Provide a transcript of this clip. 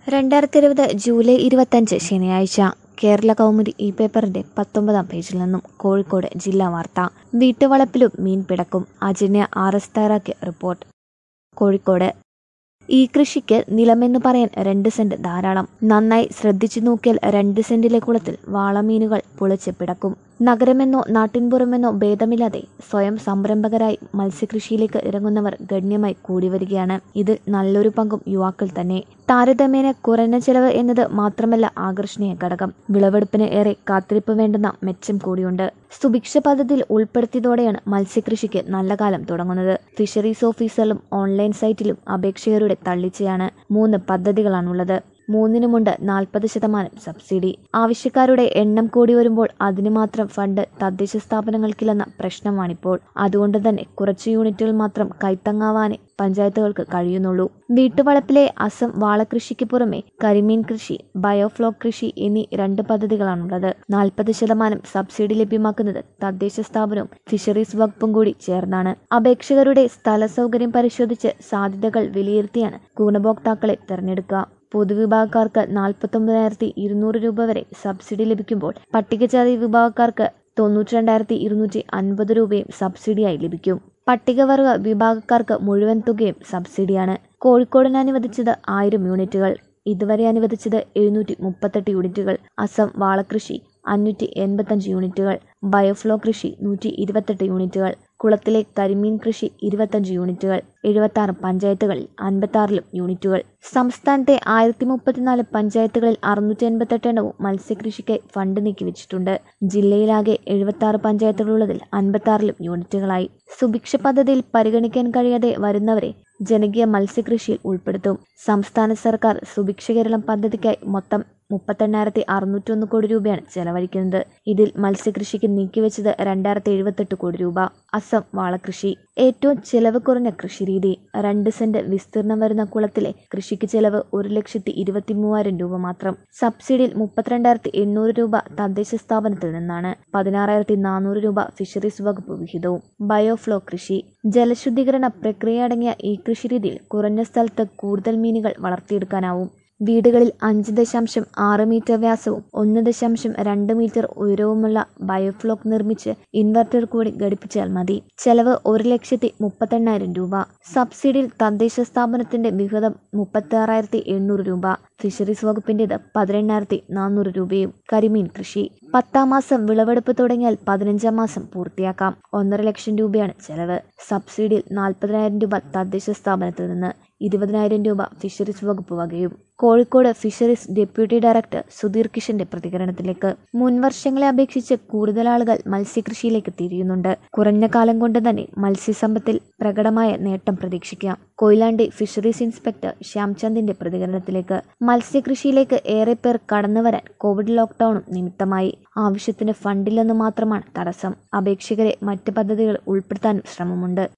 രണ്ടായിരത്തി ഇരുപത് ജൂലൈ ഇരുപത്തഞ്ച് ശനിയാഴ്ച കേരള കൗമുദി ഈ പേപ്പറിന്റെ പത്തൊമ്പതാം പേജിൽ നിന്നും കോഴിക്കോട് ജില്ലാ വാർത്ത വീട്ടുവളപ്പിലും മീൻ പിടക്കും അജന്യ ആർ എസ് തയ്യാറാക്കിയ റിപ്പോർട്ട് കോഴിക്കോട് ഈ കൃഷിക്ക് നിലമെന്ന് പറയാൻ രണ്ട് സെന്റ് ധാരാളം നന്നായി ശ്രദ്ധിച്ചു നോക്കിയാൽ രണ്ട് സെന്റിലെ കുളത്തിൽ വാളമീനുകൾ പുളച്ച് പിടക്കും നഗരമെന്നോ നാട്ടിൻപുറമെന്നോ ഭേദമില്ലാതെ സ്വയം സംരംഭകരായി മത്സ്യകൃഷിയിലേക്ക് ഇറങ്ങുന്നവർ ഗണ്യമായി കൂടി വരികയാണ് ഇതിൽ നല്ലൊരു പങ്കും യുവാക്കൾ തന്നെ താരതമ്യേന കുറഞ്ഞ ചെലവ് എന്നത് മാത്രമല്ല ആകർഷണീയ ഘടകം വിളവെടുപ്പിന് ഏറെ കാത്തിരിപ്പ് വേണ്ടുന്ന മെച്ചം കൂടിയുണ്ട് സുഭിക്ഷ പദ്ധതിയിൽ ഉൾപ്പെടുത്തിയതോടെയാണ് മത്സ്യകൃഷിക്ക് നല്ല കാലം തുടങ്ങുന്നത് ഫിഷറീസ് ഓഫീസറിലും ഓൺലൈൻ സൈറ്റിലും അപേക്ഷകരുടെ തള്ളിച്ചയാണ് മൂന്ന് പദ്ധതികളാണുള്ളത് മൂന്നിനുമുണ്ട് നാൽപ്പത് ശതമാനം സബ്സിഡി ആവശ്യക്കാരുടെ എണ്ണം കൂടി വരുമ്പോൾ അതിന് മാത്രം ഫണ്ട് തദ്ദേശ സ്ഥാപനങ്ങൾക്കില്ലെന്ന പ്രശ്നമാണിപ്പോൾ അതുകൊണ്ട് തന്നെ കുറച്ച് യൂണിറ്റുകൾ മാത്രം കൈത്തങ്ങാവാനേ പഞ്ചായത്തുകൾക്ക് കഴിയുന്നുള്ളൂ വീട്ടുവളപ്പിലെ അസം വാളകൃഷിക്ക് പുറമെ കരിമീൻ കൃഷി ബയോഫ്ലോക് കൃഷി എന്നീ രണ്ട് പദ്ധതികളാണുള്ളത് നാൽപ്പത് ശതമാനം സബ്സിഡി ലഭ്യമാക്കുന്നത് തദ്ദേശ സ്ഥാപനവും ഫിഷറീസ് വകുപ്പും കൂടി ചേർന്നാണ് അപേക്ഷകരുടെ സ്ഥല സൗകര്യം പരിശോധിച്ച് സാധ്യതകൾ വിലയിരുത്തിയാണ് ഗുണഭോക്താക്കളെ തെരഞ്ഞെടുക്കുക പൊതുവിഭാഗക്കാർക്ക് നാൽപ്പത്തൊമ്പതിനായിരത്തി ഇരുന്നൂറ് രൂപ വരെ സബ്സിഡി ലഭിക്കുമ്പോൾ പട്ടികജാതി വിഭാഗക്കാർക്ക് തൊണ്ണൂറ്റി രണ്ടായിരത്തി ഇരുന്നൂറ്റി അൻപത് രൂപയും സബ്സിഡിയായി ലഭിക്കും പട്ടികവർഗ വിഭാഗക്കാർക്ക് മുഴുവൻ തുകയും സബ്സിഡിയാണ് കോഴിക്കോടിന് അനുവദിച്ചത് ആയിരം യൂണിറ്റുകൾ ഇതുവരെ അനുവദിച്ചത് എഴുന്നൂറ്റി മുപ്പത്തെട്ട് യൂണിറ്റുകൾ അസം വാളകൃഷി അഞ്ഞൂറ്റി എൺപത്തഞ്ച് യൂണിറ്റുകൾ ബയോഫ്ലോ കൃഷി നൂറ്റി ഇരുപത്തെട്ട് യൂണിറ്റുകൾ കുളത്തിലെ കരിമീൻ കൃഷി ഇരുപത്തഞ്ച് യൂണിറ്റുകൾ എഴുപത്തി ആറ് പഞ്ചായത്തുകളിൽ അൻപത്തി യൂണിറ്റുകൾ സംസ്ഥാനത്തെ ആയിരത്തി മുപ്പത്തിനാല് പഞ്ചായത്തുകളിൽ അറുന്നൂറ്റി എൺപത്തെട്ട് എണ്ണവും മത്സ്യകൃഷിക്കായി ഫണ്ട് നീക്കിവെച്ചിട്ടുണ്ട് ജില്ലയിലാകെ എഴുപത്തി ആറ് പഞ്ചായത്തുകളുള്ളതിൽ അൻപത്തി ആറിലും യൂണിറ്റുകളായി സുഭിക്ഷ പദ്ധതിയിൽ പരിഗണിക്കാൻ കഴിയാതെ വരുന്നവരെ ജനകീയ മത്സ്യകൃഷിയിൽ ഉൾപ്പെടുത്തും സംസ്ഥാന സർക്കാർ സുഭിക്ഷ കേരളം പദ്ധതിക്കായി മൊത്തം മുപ്പത്തെണ്ണായിരത്തി അറുന്നൂറ്റൊന്ന് കോടി രൂപയാണ് ചെലവഴിക്കുന്നത് ഇതിൽ മത്സ്യകൃഷിക്ക് നീക്കിവെച്ചത് രണ്ടായിരത്തി എഴുപത്തെട്ട് കോടി രൂപ അസം വാളകൃഷി ഏറ്റവും ചെലവ് കുറഞ്ഞ കൃഷിരീതി രണ്ട് സെന്റ് വിസ്തീർണം വരുന്ന കുളത്തിലെ കൃഷിക്ക് ചെലവ് ഒരു ലക്ഷത്തി ഇരുപത്തി മൂവായിരം രൂപ മാത്രം സബ്സിഡിയിൽ മുപ്പത്തിരണ്ടായിരത്തി എണ്ണൂറ് രൂപ തദ്ദേശ സ്ഥാപനത്തിൽ നിന്നാണ് പതിനാറായിരത്തി നാനൂറ് രൂപ ഫിഷറീസ് വകുപ്പ് വിഹിതവും ബയോഫ്ലോ കൃഷി ജലശുദ്ധീകരണ പ്രക്രിയ അടങ്ങിയ ഈ കൃഷിരീതിയിൽ കുറഞ്ഞ സ്ഥലത്ത് കൂടുതൽ മീനുകൾ വളർത്തിയെടുക്കാനാവും വീടുകളിൽ അഞ്ച് ദശാംശം ആറ് മീറ്റർ വ്യാസവും ഒന്ന് ദശാംശം രണ്ട് മീറ്റർ ഉയരവുമുള്ള ബയോഫ്ലോക്ക് നിർമ്മിച്ച് ഇൻവെർട്ടർ കൂടി ഘടിപ്പിച്ചാൽ മതി ചെലവ് ഒരു ലക്ഷത്തി മുപ്പത്തെണ്ണായിരം രൂപ സബ്സിഡിയിൽ തദ്ദേശ സ്ഥാപനത്തിന്റെ വിഹിതം മുപ്പത്തി ആറായിരത്തി എണ്ണൂറ് രൂപ ഫിഷറീസ് വകുപ്പിന്റേത് പതിനെണ്ണായിരത്തി നാനൂറ് രൂപയും കരിമീൻ കൃഷി പത്താം മാസം വിളവെടുപ്പ് തുടങ്ങിയാൽ പതിനഞ്ചാം മാസം പൂർത്തിയാക്കാം ഒന്നര ലക്ഷം രൂപയാണ് ചെലവ് സബ്സിഡിയിൽ നാൽപ്പതിനായിരം രൂപ തദ്ദേശ സ്ഥാപനത്തിൽ നിന്ന് ഇരുപതിനായിരം രൂപ ഫിഷറീസ് വകുപ്പ് വകയും Kozhikode fisheries deputy director Sudheer കിഷന്റെ പ്രതികരണത്തിലേക്ക് മുൻവർഷങ്ങളെ അപേക്ഷിച്ച് കൂടുതൽ ആളുകൾ മത്സ്യകൃഷിയിലേക്ക് തിരിയുന്നുണ്ട് കുറഞ്ഞ കാലം കൊണ്ട് തന്നെ മത്സ്യസമ്പത്തിൽ പ്രകടമായ നേട്ടം പ്രതീക്ഷിക്കാം കൊയിലാണ്ടി ഫിഷറീസ് ഇൻസ്പെക്ടർ ശ്യാംചന്ദിന്റെ പ്രതികരണത്തിലേക്ക് മത്സ്യകൃഷിയിലേക്ക് ഏറെ പേർ കടന്നുവരാൻ കോവിഡ് ലോക്ക്ഡൌണും നിമിത്തമായി ആവശ്യത്തിന് ഫണ്ടില്ലെന്ന് മാത്രമാണ് തടസ്സം അപേക്ഷകരെ മറ്റ് പദ്ധതികൾ ഉൾപ്പെടുത്താനും ശ്രമമുണ്ട്